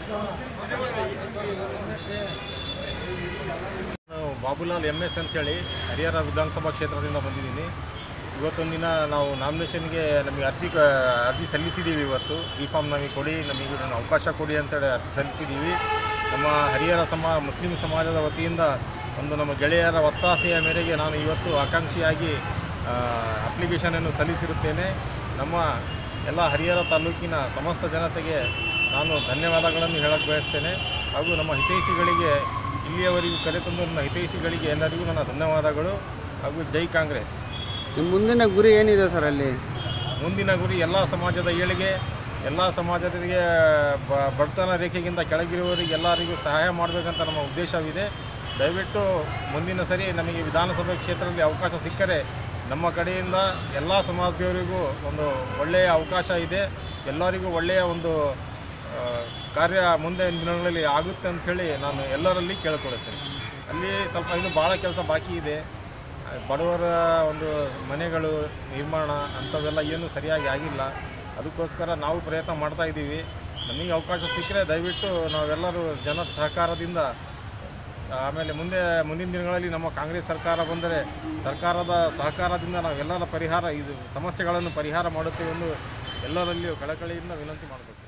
ನಾನು Babulal M S ಅಂತೇಳಿ ಹರಿಹರ ವಿಧಾನಸಭಾ ಕ್ಷೇತ್ರದಿಂದ ಬಂದಿದ್ದೀನಿ ಇವತ್ತೊಂದಿನ ನಾವು ನಾಮಿನೇಷನ್ಗೆ ನಮಗೆ ಅರ್ಜಿ ಕ- ಅರ್ಜಿ ಸಲ್ಲಿಸಿದ್ದೀವಿ ಇವತ್ತು ಈ ಫಾರ್ಮ್ ನಮಗೆ ಕೊಡಿ ನಮಗೆ ಇದನ್ನು ಅವಕಾಶ ಕೊಡಿ ಅಂತೇಳಿ ಅರ್ಜಿ ಸಲ್ಲಿಸಿದ್ದೀವಿ ನಮ್ಮ ಹರಿಹರ ಸಮಾ ಮುಸ್ಲಿಂ ಸಮಾಜದ ವತಿಯಿಂದ ಒಂದು ನಮ್ಮ ಗೆಳೆಯರ ಒತ್ತಾಸೆಯ ಮೇರೆಗೆ ನಾನು ಇವತ್ತು ಆಕಾಂಕ್ಷಿಯಾಗಿ ಅಪ್ಲಿಕೇಶನನ್ನು ಸಲ್ಲಿಸಿರುತ್ತೇನೆ ನಮ್ಮ ಎಲ್ಲ ಹರಿಹರ ತಾಲೂಕಿನ ಸಮಸ್ತ ಜನತೆಗೆ ನಾನು ಧನ್ಯವಾದಗಳನ್ನು ಹೇಳಕ್ಕೆ ಬಯಸ್ತೇನೆ ಹಾಗೂ ನಮ್ಮ ಹಿತೈಷಿಗಳಿಗೆ ಇಲ್ಲಿಯವರೆಗೂ ಕರೆತಂದು ನನ್ನ ಹಿತೈಷಿಗಳಿಗೆ ಎಲ್ಲರಿಗೂ ನನ್ನ ಧನ್ಯವಾದಗಳು ಹಾಗೂ ಜೈ ಕಾಂಗ್ರೆಸ್ ನಿಮ್ಮ ಮುಂದಿನ ಗುರಿ ಏನಿದೆ ಸರ್ ಅಲ್ಲಿ ಮುಂದಿನ ಗುರಿ ಎಲ್ಲ ಸಮಾಜದ ಏಳಿಗೆ ಎಲ್ಲ ಸಮಾಜದರಿಗೆ ಬ ಬಡತನ ರೇಖೆಗಿಂತ ಕೆಳಗಿರುವವರಿಗೆ ಎಲ್ಲರಿಗೂ ಸಹಾಯ ಮಾಡಬೇಕಂತ ನಮ್ಮ ಉದ್ದೇಶವಿದೆ ದಯವಿಟ್ಟು ಮುಂದಿನ ಸರಿ ನಮಗೆ ವಿಧಾನಸಭೆ ಕ್ಷೇತ್ರದಲ್ಲಿ ಅವಕಾಶ ಸಿಕ್ಕರೆ ನಮ್ಮ ಕಡೆಯಿಂದ ಎಲ್ಲ ಸಮಾಜದವರಿಗೂ ಒಂದು ಒಳ್ಳೆಯ ಅವಕಾಶ ಇದೆ ಎಲ್ಲರಿಗೂ ಒಳ್ಳೆಯ ಒಂದು ಆ, ಕಾರ್ಯ ಮುಂದೆ ದಿನಗಳಲ್ಲಿ ಆಗುತ್ತೆ ಅಂಥೇಳಿ ನಾನು ಎಲ್ಲರಲ್ಲಿ ಕೇಳ್ಕೊಳ್ತೇನೆ ಅಲ್ಲಿ ಸ್ವಲ್ಪ ಇನ್ನು ಭಾಳ ಕೆಲಸ ಬಾಕಿ ಇದೆ ಬಡವರ ಒಂದು ಮನೆಗಳು ನಿರ್ಮಾಣ ಅಂಥವೆಲ್ಲ ಏನೂ ಸರಿಯಾಗಿ ಆಗಿಲ್ಲ ಅದಕ್ಕೋಸ್ಕರ ನಾವು ಪ್ರಯತ್ನ ಮಾಡ್ತಾ ಇದ್ದೀವಿ ನಮಗೆ ಅವಕಾಶ ಸಿಕ್ಕರೆ ದಯವಿಟ್ಟು ನಾವೆಲ್ಲರೂ ಜನರ ಸಹಕಾರದಿಂದ ಆಮೇಲೆ ಮುಂದೆ ಮುಂದಿನ ದಿನಗಳಲ್ಲಿ ನಮ್ಮ ಕಾಂಗ್ರೆಸ್ ಸರ್ಕಾರ ಬಂದರೆ ಸರ್ಕಾರದ ಸಹಕಾರದಿಂದ ನಾವೆಲ್ಲರ ಪರಿಹಾರ ಇದು ಸಮಸ್ಯೆಗಳನ್ನು ಪರಿಹಾರ ಮಾಡುತ್ತೇವೆ ಎಂದು ಎಲ್ಲರಲ್ಲಿಯೂ ಕಳಕಳಿಯಿಂದ ವಿನಂತಿ ಮಾಡಬೇಕು